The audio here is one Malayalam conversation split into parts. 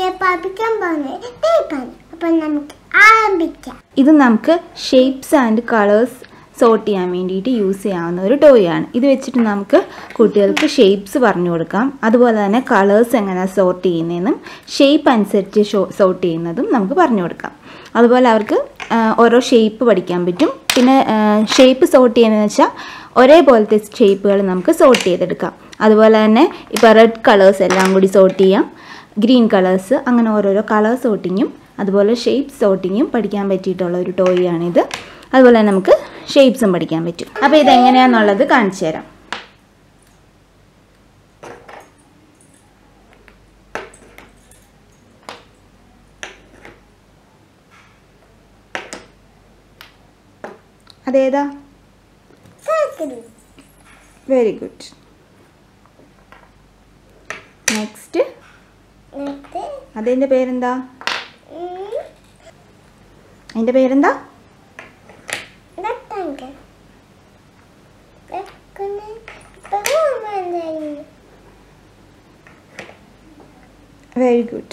പഠിക്കാൻ പോകുന്നത് ടേപ്പാണ് അപ്പം നമുക്ക് ആരംഭിക്കാം ഇത് നമുക്ക് ഷേപ്സ് ആൻഡ് കളേഴ്സ് സോർട്ട് ചെയ്യാൻ വേണ്ടിയിട്ട് യൂസ് ചെയ്യാവുന്ന ഒരു ടോയ് ആണ് ഇത് വെച്ചിട്ട് നമുക്ക് കുട്ടികൾക്ക് ഷേപ്സ് പറഞ്ഞു കൊടുക്കാം അതുപോലെ തന്നെ കളേഴ്സ് എങ്ങനെ സോർട്ട് ചെയ്യുന്നതെന്നും ഷേപ്പ് അനുസരിച്ച് സോർട്ട് ചെയ്യുന്നതും നമുക്ക് പറഞ്ഞു കൊടുക്കാം അതുപോലെ അവർക്ക് ആ, ഓരോ ഷേപ്പ് പഠിക്കാൻ പറ്റും പിന്നെ ഷേപ്പ് സോർട്ട് ചെയ്യുന്നതെന്ന് വെച്ചാൽ ഒരേപോലത്തെ ഷേപ്പുകൾ നമുക്ക് സോർട്ട് ചെയ്തെടുക്കാം അതുപോലെ തന്നെ ഇപ്പോൾ റെഡ് കളേഴ്സ് എല്ലാം കൂടി സോർട്ട് ചെയ്യാം ഗ്രീൻ കളേഴ്സ് അങ്ങനെ ഓരോരോ കളർ സോർട്ടിങ്ങും അതുപോലെ ഷേപ്പ് സോർട്ടിങ്ങും പഠിക്കാൻ പറ്റിയിട്ടുള്ള ഒരു ടോയ് ആണിത് അതുപോലെ തന്നെ നമുക്ക് ഷേപ്സും പഠിക്കാൻ പറ്റും അപ്പോൾ ഇതെങ്ങനെയാണെന്നുള്ളത് കാണിച്ചു തരാം അതേതാ സർക്കിൾ വെരി ഗുഡ് നെക്സ്റ്റ് എന്നിട്ട് അതിൻ്റെ പേരെന്താ ഉം, അതിൻ്റെ പേരെന്താ rectangle. വെക്കുന്ന ഇപ്പോഴും അമ്മ എന്തായിരുന്നു very good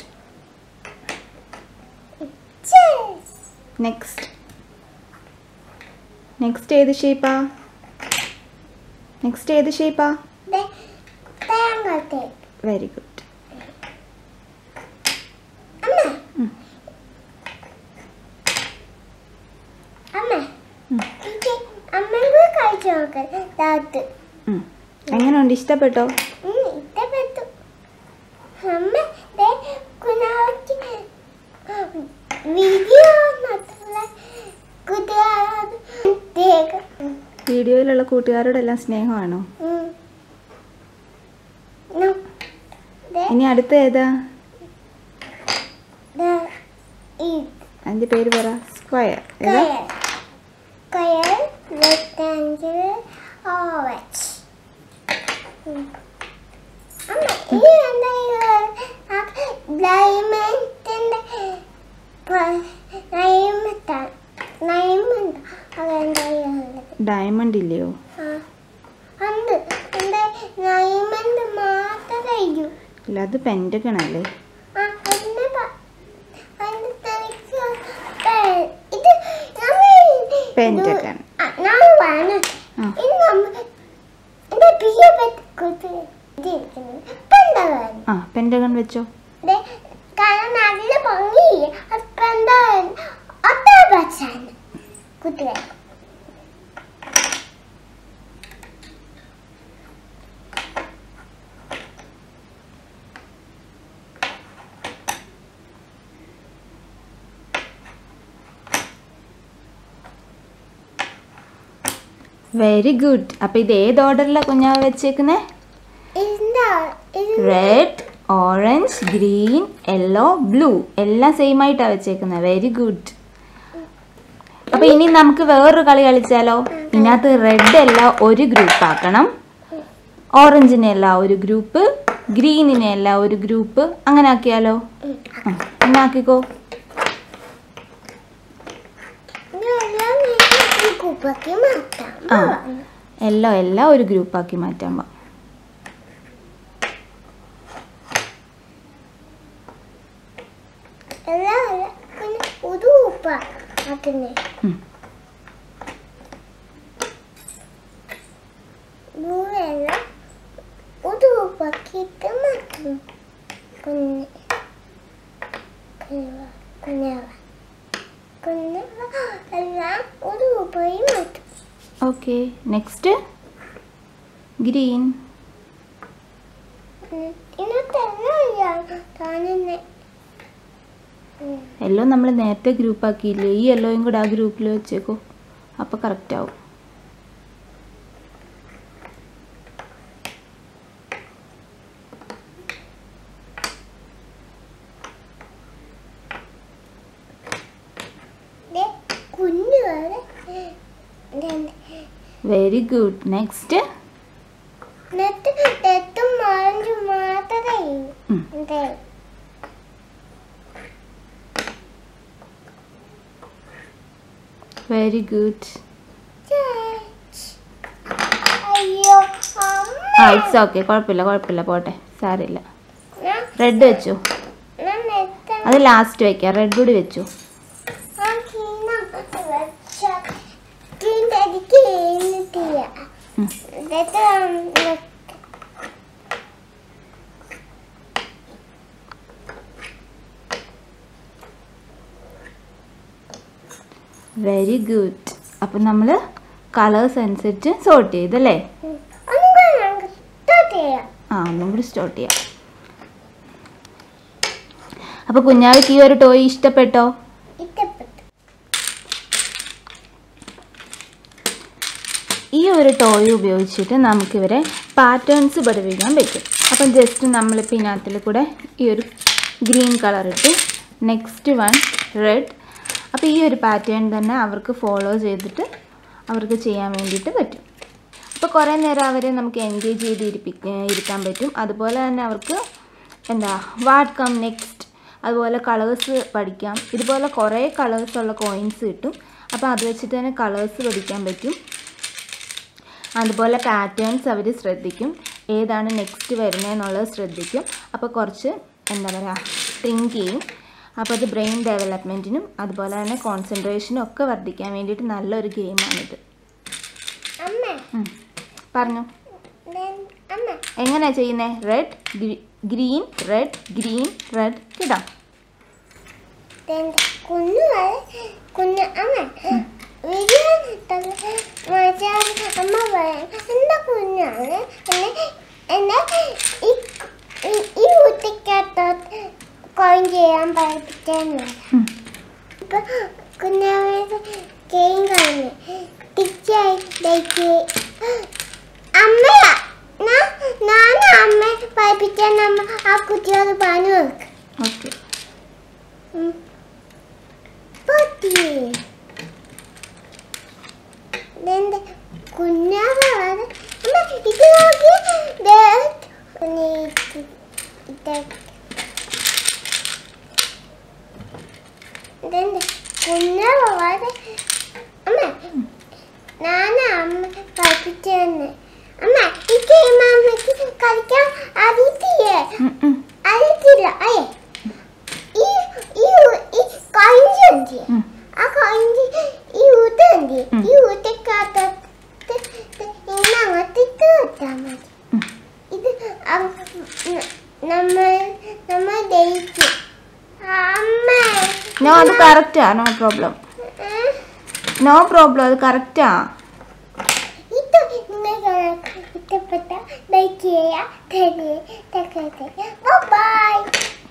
Cheers. Next next ഏത് ഷേപ്പാ നെക്സ്റ്റ് ഏത് ഷേപ്പാ ദേ, triangle tape. വെരി ഗുഡ് അമ്മ ഉം. അമ്മ ഇത് അമ്മയും കൂടി കഴിച്ചു നോക്കാം താത്ത് എങ്ങനെയുണ്ട് ഇഷ്ടപ്പെട്ടോ ഉം, ഇഷ്ടപ്പെട്ടു അമ്മ ദേ കുഞ്ഞാക്ക് വീഡിയോ മാത്രമല്ല കുട്ടികളോട് പ്രത്യേകം വീഡിയോയിലുള്ള കൂട്ടുകാരോടെല്ലാം സ്നേഹമാണോ ഉം. നോ. ദേ, ഇനി അടുത്ത ഏതാ ദേ, ഇത് അതിൻ്റെ പേര് പറ സ്ക്വയർ ഏതാ Square, square, rectangle, orange. ഉം. അമ്മ, ഈ എന്താ ഡയമണ്ടിന്റെ ഡയമണ്ടാണ് ഡയമണ്ട് അതെന്താ ഉള്ളത് ഡയമണ്ട് ഇല്ലയോ ആ ഉണ്ട് എന്താ ഡയമണ്ട് മാത്രമേ ഉള്ളൂ ഇല്ല അത് പെൻറ്റഗൺ അല്ലേ ആ അതിനെ പ- അതിന്റെ തെളിച്ച് പെ- ഇത് നമ്മൾ Pentagon. ആ, ഞാൻ പറഞ്ഞു ആ. ഇത് നമ്മൾ എന്റെ പ്രിയപ്പെട്ട കൂട്ടുകാർ ഇത് ഇരിക്കുന്നത് പെന്തകൻ ആ പെൻറ്റഗൺ വെച്ചോ ദേ, കാണാൻ നല്ല ഭംഗിയില്ലേ അത് പെന്തകൻ ഒറ്റ പച്ചാണ് കൂട്ടുകാർ വെരി ഗുഡ് അപ്പോൾ ഇത് ഏത് ഓർഡറിലാണ് കുഞ്ഞാവ് വെച്ചേക്കുന്നത് എന്താ ഇത് red orange green yellow blue എല്ലാം സെയിം ആയിട്ടാണ് വെച്ചേക്കുന്നത് വെരി ഗുഡ് അപ്പോൾ ഇനി നമുക്ക് വേറൊരു കളി കളിച്ചാലോ ഇതിനകത്ത് റെഡ് എല്ലാം ഒരു ഗ്രൂപ്പ് ആക്കണം ഓറഞ്ചിനെ എല്ലാം ഒരു ഗ്രൂപ്പ് ഗ്രീനിനെ എല്ലാം ഒരു ഗ്രൂപ്പ് അങ്ങനെ ആക്കിയാലോ ആ അങ്ങനെ ആക്കിക്കോ ഇതെല്ലാം ഈ കുപ്പയ്ക്ക് മാറ്റാം ആ എല്ലാം എല്ലാം ഒരു ഗ്രൂപ്പാക്കി മാറ്റാൻ പാ എല്ലാം എല്ലാം പിന്നെ ഒരു ഉപ്പ ആക്കുന്നേ ഉം. എല്ലാം ഒരു ഉപ്പാക്കിയിട്ട് മാറ്റും കുഞ്ഞ് കുഞ്ഞവ കുഞ്ഞവ കുഞ്ഞവ എല്ലാം ഒരു ഉപ്പായി മാറ്റും ഓക്കെ നെക്സ്റ്റ് ഗ്രീൻ ഇന്നത്തെ എല്ലാം കാണുന്നേ എല്ലാം നമ്മൾ നേരത്തെ ഗ്രൂപ്പ് ആക്കിയില്ലേ ഈ യെല്ലോയും കൂടെ ആ ഗ്രൂപ്പിൽ വെച്ചേക്കോ അപ്പോൾ കറക്റ്റ് ആവും കുഞ്ഞു വരെ വെരി ഗുഡ് നെക്സ്റ്റ് നെറ്റ് നെറ്റും ഓറഞ്ചും മാത്രമേ ഉം. ഉള്ളൂ വെരി ഗുഡ് അയ്യോ ആ അമ്മ ഇറ്റ്സ് ഓക്കെ കുഴപ്പമില്ല കുഴപ്പമില്ല പോട്ടെ സാരമില്ല ഞാൻ റെഡ് വെച്ചോ ഞാൻ നെറ്റ് അത് ലാസ്റ്റ് വെക്കാം റെഡ് കൂടി വെച്ചു ആ ഗ്രീൻ വെച്ച ഗ്രീൻ എനിക്ക് എഴുന്നിട്ടില്ല ഉം. എന്നിട്ട് വെരി ഗുഡ് അപ്പം നമ്മൾ കളേഴ്സ് അനുസരിച്ച് സോർട്ട് ചെയ്തല്ലേ ഒന്നും കൂടെ നമുക്ക് start ചെയ്യാം ആ ഒന്നും കൂടി സ്റ്റാർട്ട് ചെയ്യാം അപ്പോൾ കുഞ്ഞാവിക്ക് ഈ ഒരു ടോയ് ഇഷ്ടപ്പെട്ടോ ഇഷ്ടപ്പെട്ടു ഈ ഒരു ടോയ് ഉപയോഗിച്ചിട്ട് നമുക്കിവരെ പാറ്റേൺസ് പഠിപ്പിക്കാൻ പറ്റും അപ്പം ജസ്റ്റ് നമ്മളിപ്പോൾ ഇതിനകത്തിൽ കൂടെ ഈ ഒരു ഗ്രീൻ കളർ ഇട്ട് നെക്സ്റ്റ് വൺ റെഡ് അപ്പോൾ ഈ ഒരു പാറ്റേൺ തന്നെ അവർക്ക് ഫോളോ ചെയ്തിട്ട് അവർക്ക് ചെയ്യാൻ വേണ്ടിയിട്ട് പറ്റും അപ്പോൾ കുറേ നേരം അവരെ നമുക്ക് എൻഗേജ് ചെയ്ത് ഇരിപ്പിക്ക ഇരുത്താൻ പറ്റും അതുപോലെ തന്നെ അവർക്ക് എന്താ വാട്ട് കം നെക്സ്റ്റ് അതുപോലെ കളേഴ്സ് പഠിക്കാം ഇതുപോലെ കുറേ കളേഴ്സ് ഉള്ള കോയിൻസ് കിട്ടും അപ്പോൾ അത് വെച്ചിട്ട് തന്നെ കളേഴ്സ് പഠിക്കാൻ പറ്റും അതുപോലെ പാറ്റേൺസ് അവർ ശ്രദ്ധിക്കും ഏതാണ് നെക്സ്റ്റ് വരുന്നതെന്നുള്ളത് ശ്രദ്ധിക്കും അപ്പോൾ കുറച്ച് എന്താ പറയുക തിങ്ക് ചെയ്യും അപ്പോൾ അത് ബ്രെയിൻ ഡെവലപ്മെൻറ്റിനും അതുപോലെ തന്നെ കോൺസെൻട്രേഷനും ഒക്കെ വർദ്ധിക്കാൻ വേണ്ടിയിട്ട് നല്ലൊരു ഗെയിമാണിത് അമ്മ ഉം. പറഞ്ഞു then അമ്മ എങ്ങനെയാണ് ചെയ്യുന്നത് red green red green red ഇടാം then കുഞ്ഞു വരെ- കുഞ്ഞു അമ്മ വീഡിയോ മച്ചാൻ അമ്മ പറയാം എന്താ കുഞ്ഞാണ് എന്നെ എന്നെ ഈ ഈ- ഈ കുട്ടിക്കകത്ത് കോയിൻ ചെയ്യാൻ പഠിപ്പിച്ചെന്ന് ഉം. ഇപ്പൊ കുഞ്ഞാവേത് ഗെയിം കഴിഞ്ഞ് ടീച്ചർക്ക് അമ്മയാ ഞാൻ ഞാൻ അമ്മയെ പഠിപ്പിച്ചാൽ നമ്മ ആ കുട്ടിയോട് പറഞ്ഞു കൊടുക്കും ഓക്കെ ഉം. പൊട്ടി ഇതെന്ത് കുഞ്ഞാവ അമ്മ ഇത് നോക്കി ദേ, ഒന്ന് ഇത് ഇത് ഇതെന്ത് കുഞ്ഞാവ വളരെ അമ്മ ഞാൻ അമ്മ പഠിപ്പിച്ചെന്ന് അമ്മ ഈ ഗെയിം അമ്മയ്ക്ക് കളിക്കാൻ അറിയത്തില്ലേ ഉം, ഉം, അറിയത്തില്ല അയ്യേ ഈ ഈ ഈ കഞ്ചി ഉം. ആ കഞ്ചി ഈ ഊട്ടുണ്ട് ഉം. ഈ ഊട്ടക്കകത്ത് ഇങ്ങനെ അങ്ങോട്ട് ഇട്ട് വെച്ചാൽ മതി ഉം. ഇത് അം- ന- നമ്മൾ നമ്മൾ ജയിച്ചു അമ്മ നോ അത് കറക്റ്റാ നോ പ്രോബ്ലം ഏ? നോ പ്രോബ്ലം അത് കറക്റ്റാ ഇത് നിങ്ങൾക്ക് ഇഷ്ടപ്പെട്ട ലൈക്ക് ചെയ്യുക ബൈ